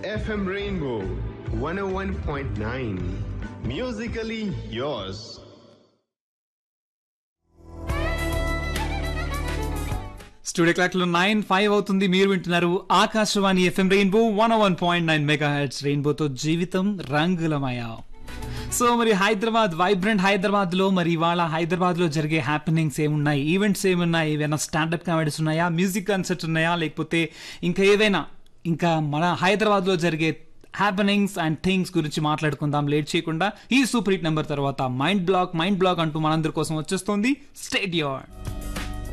FM Rainbow 101.9. Musically yours. Studio clock లో nine five అవుతుంది మీరు వింటున్నారు Akashvani FM rainbow one one point nine mega heads రెయిన్బోతో జీవితం రంగులమయ సో మరి హైదరాబాద్ వైబ్రెంట్ హైదరాబాద్ లో మరి ఇవాళ హైదరాబాద్ లో జరిగే హ్యాపెనింగ్స్ ఏమున్నాయి ఈవెంట్స్ ఏమున్నాయి ఏమైనా స్టాండప్ కామెడీస్ ఉన్నాయా మ్యూజిక్ కన్సర్ట్స్ ఉన్నాయా లేకపోతే ఇంకా ఏదైనా ఇంకా మన హైదరాబాద్ లో జరిగే హ్యాపెనింగ్స్ అండ్ థింగ్స్ గురించి మాట్లాడుకుందాం లేట్ చేయకుండా ఈ సూపర్ హిట్ నెంబర్ తర్వాత మైండ్ బ్లాక్ మైండ్ బ్లాక్ అంటూ మనందరి కోసం వచ్చేస్తుంది స్టేడియో